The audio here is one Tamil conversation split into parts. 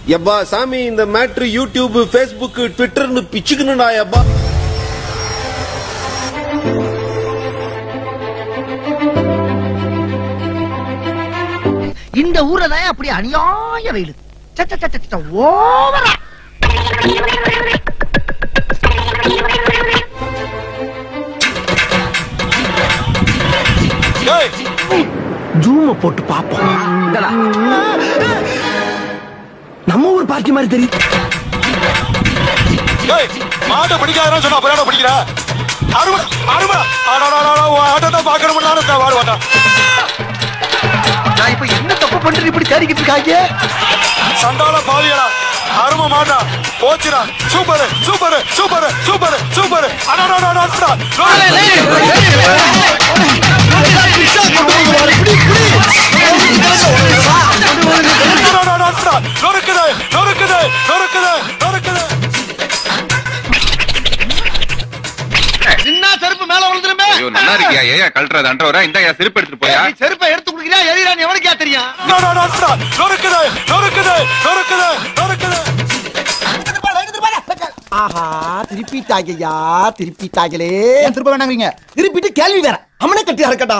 எப்பா சாமி இந்த மேட்ரு யூடியூப் ஃபேஸ்புக் ட்விட்டர்னு பிச்சுக்கணும்டா எப்பா இந்த ஊர்ல தான் அப்படி அநியாய வெயில் ஓவரா ஜூம போட்டு பாப்போம் இந்தடா. நம்ம ஊர் பார்ட்டி மாதிரி தெரியுது மாட்டை பிடிக்காதான் சொன்னா அப்புறம் பிடிக்கிற அருமை அருமை ஆட்டத்தை பாக்கணும் வாடு வாட்டா நான் இப்ப என்ன தப்பு பண்றது இப்படி தேடிக்கிட்டு இருக்காங்க சண்டால பாவியடா அருமை மாட்டா போச்சுடா super super super super super நொறுக்குது நொறுக்குது நொறுக்குது நொறுக்குது என்ன செருப்பு மேல விழுந்துருமே ஐயோ நல்லா இருக்கியா ஏயா கழட்டுறது அன்றவரா இந்த செருப்பு எடுத்துட்டு போயா நீ செருப்பை எடுத்து குடுக்கிறியா எரியறான்னு எவனுக்கே தெரியும் நொறுக்குது நொறுக்குது நொறுக்குது நொறுக்குது ஆஹா திருப்பிட்டாங்கய்யா திருப்பிட்டாங்களே ஏன் திரும்ப வேணாங்கிறீங்க திருப்பிட்டு கேள்வி வேற அம்மனை கட்டி இருக்கட்டா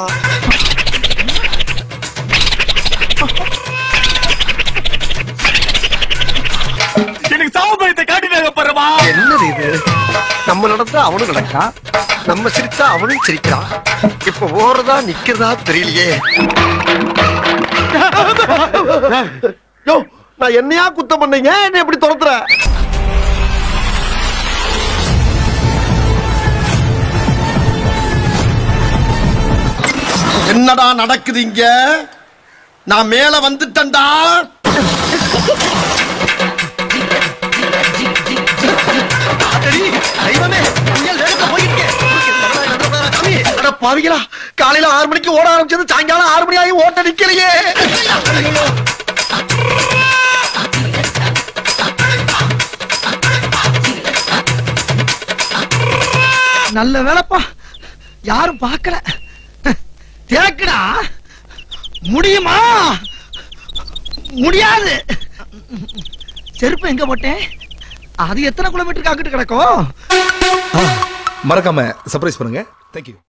எனக்கு சாவு பயத்தை காட்டினாங்க பாருமா என்னது இது நம்ம நடந்தா அவனும் நடக்கா நம்ம சிரிச்சா அவனும் சிரிக்கிறான் இப்ப ஓடுறதா நிக்கிறதா தெரியலையே யோ நான் என்னையா குத்தம் பண்ணீங்க என்ன எப்படி துரத்துற என்னடா நடக்குது இங்க நான் மேல வந்துட்டேன்டா தெய்வமே புயல் வேகத்துல போயிட்டு பாவிகளா காலையில ஆறு மணிக்கு ஓட ஆரம்பிச்சது சாயங்காலம் ஆறு மணி ஆகி ஓட்ட நிக்கலையே நல்ல வேலைப்பா யாரும் பார்க்கல தேக்குடா முடியுமா முடியாது செருப்பு எங்க போட்டேன் அது எத்தனை கிலோமீட்டருக்கு அங்கிட்டு கிடக்கும் மறக்காம சர்ப்ரைஸ் பண்ணுங்க தேங்க்யூ